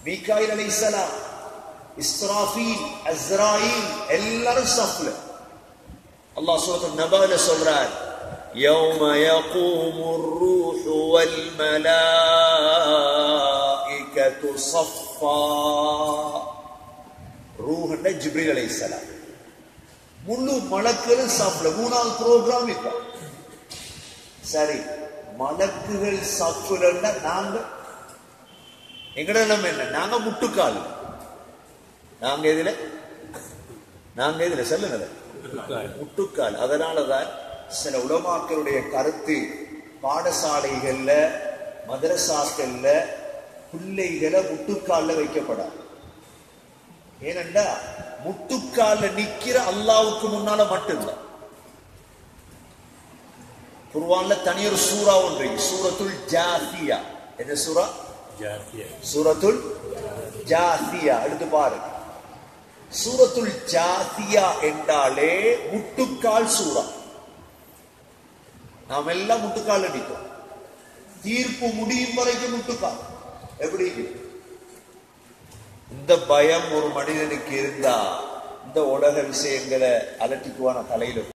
மீகாயில் அலைஹிஸ்ஸலாம் இஸ்ராஃபீல் அஸ்ராயில் எல்லாரும் சஃப்ல அல்லாஹ் சூரத்து நபால சொல்றார் يوم يقوم الروح والملائكة صفا روح ஜிப்ரீல் அலைஹிஸ்ஸலாம் முழு மலக்குகளும் சஃப்ல மூணாவது ப்ரோக்ராம் இப்ப சரி மலக்குகள் சஃப்லன்னா நாங்க எங்கட நிலைமை என்ன நாங்க முட்டுக்கால் நாங்க எதுல நாங்க எதுல சொல்லுங்க முட்டுக்கால் அதனாலதான் சில உலமாக்களுடைய கருத்து பாடசாலைகள்ல மதரசாக்கள்ல பிள்ளைகளை முட்டுக்கால்ல வைக்கப்படாது ஏனென்றா முட்டுக்கால்ல நிக்கிற அல்லாவுக்கு முன்னால மட்டும்தான் குர்வான்ல தனியொரு சூறா ஒன்று சூரத்துல் ஜாசியா என்ன சூரா சூரத்துல் ஜாசியா எடுத்து பாருங்க சூரத்துல் ஜாசியா என்றாலே முட்டுக்கால் சூறா நாம் எல்லாம் முட்டுக்கால் அடிக்கும் தீர்ப்பு முடியும் வரைக்கும் முட்டுக்கால் எப்படி இந்த பயம் ஒரு மனிதனுக்கு இருந்தா இந்த உலக விஷயங்களை அலட்டிக்குவான தலையில